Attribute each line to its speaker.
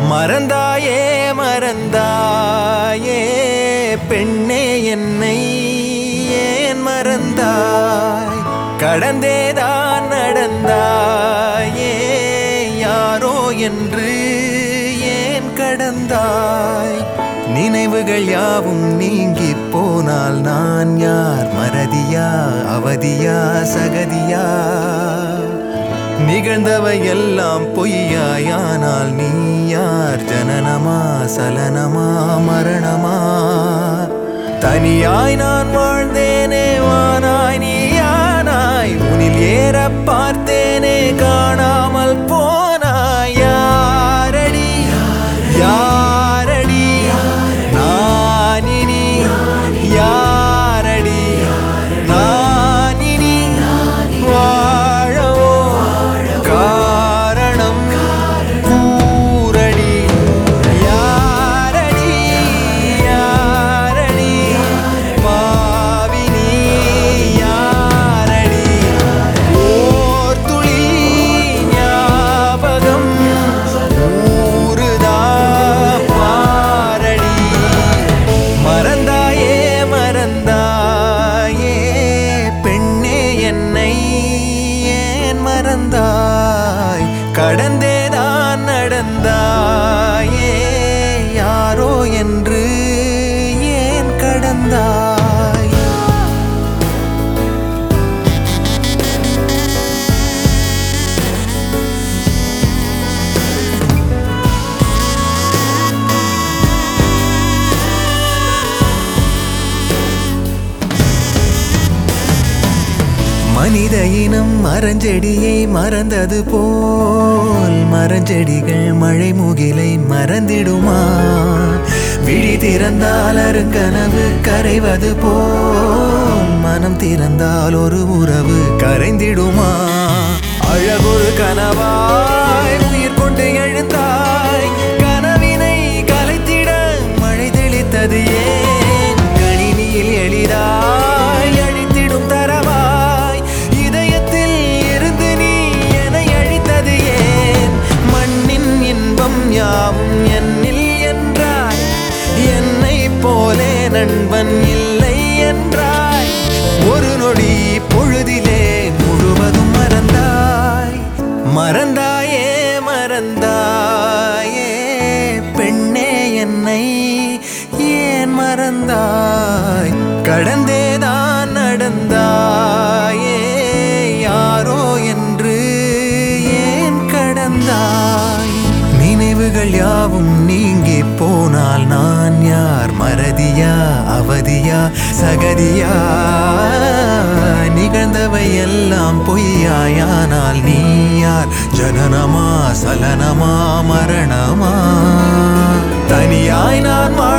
Speaker 1: மறந்தாயே மறந்தாயே பெண்ணே என்னை ஏன் மறந்தாய் கடந்தேதான் நடந்தாயே யாரோ என்று ஏன் கடந்தாய் நினைவுகள் யாவும் நீங்கி போனால் நான் யார் மறதியா அவதியா சகதியா நிகழ்ந்தவை எல்லாம் பொய்யாயானால் நீ யார் ஜனனமா சலனமா மரணமா தனியாய் நான் வாழ்ந்தேனே வானாய் நீயானாய் உனில் ஏற பார்த்தேனே காணாமல் போனாய் யாரடி யாரடி நான் இனி யாரடி நான் இனி வாழவோ காரணம் கூரடி யாரடி யாரடி பாவினி யாரடி ஓர் துளி ஞாபகம் ஊறுதா பாரடி மறந்தாயே மறந்தாயே பெண்ணே என்னை ஏன் மறந்தாய் கடந்தேதான் நடந்தாயே யாரோ என்று ஏன் கடந்தாய் மனித இனம் மரஞ்செடியை மறந்தது போல் மரஞ்செடிகள் மழை முகிலை மறந்திடுமா விழி திறந்தால் அருங்கனவு கரைவது போல் மனம் திறந்தால் ஒரு உறவு கரைந்திடுமா அழகொரு கனவாய் உயிர் கொண்டு எழுந்தாய் கனவினை கலைத்திட மழை தெளித்தது ஏன் கணினியில் எளிதாய் அழித்திடும் தரவாய் இதயத்தில் இருந்து நீ என்னை அழித்தது ஏன் மண்ணின் இன்பம் யாவும் என்னில் என்றாய் என்னை போலே நண்பன் இல்லை என்றாய் ஒரு நொடி பொழுதிலே முழுவதும் மறந்தாய் மறந்தாயே மறந்தாயே பெண்ணே என்னை ஏன் மறந்தாய் கடந்தேதான் நடந்தாயே யாரோ என்று ஏன் கடந்தாய் நினைவுகள் யாவும் நீங்கி போனால் நான் யார் மறதியா அவதியா சகதியா நிகழ்ந்தவை எல்லாம் பொய்யாயானால் நீ யார் ஜனனமா சலனமா மரணமா தனியாய் நான் வாழ